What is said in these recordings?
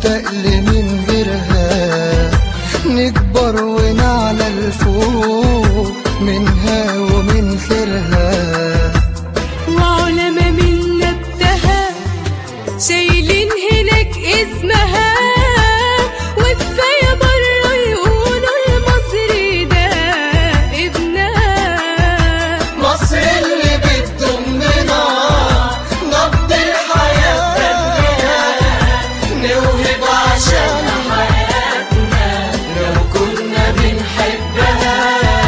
نشتاق لمن غيرها نكبر ونعلى الفوق منها ومن خيرها وعلماء من نبتها شايلين هناك اسمها وكفاية بره يقولوا المصري ده ابنها مصر اللي بتضمنا نبض الحياة دمنا نوهب عشان حياتنا لو كنا بنحبها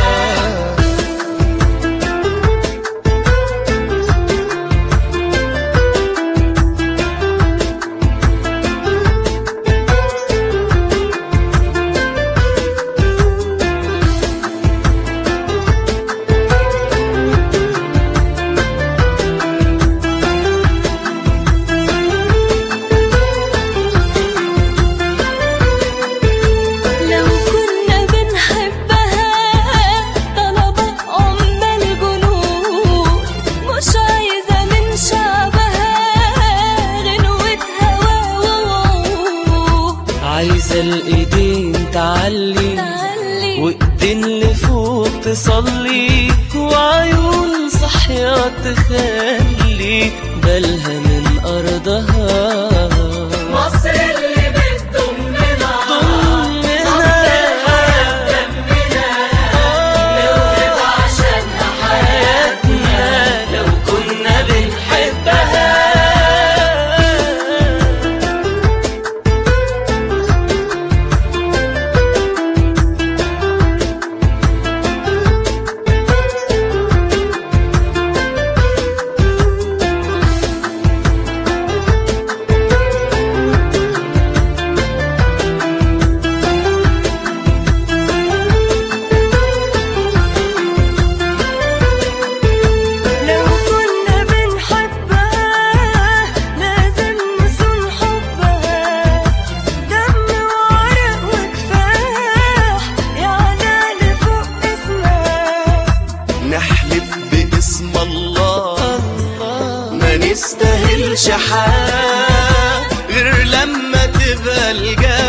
لو كنا بنحبها طلبات عمال جنود مش عايزة من شعبها غنوة هوا ووعود عايزة الإيدين تعلي تعلي وإيدين لفوق تصلي وعيون صحية تخلي بالها من أرضها مصر اللي بتضمنا نوهب عشان حياتنا لو كنا بنحبها لو كنا بنحبها لازم نصون حبها دم وعرق وكفاح يعلى لفوق اسمها نحلف باسم الله ما نستاهلش حاجة غير لما تبقى الجنة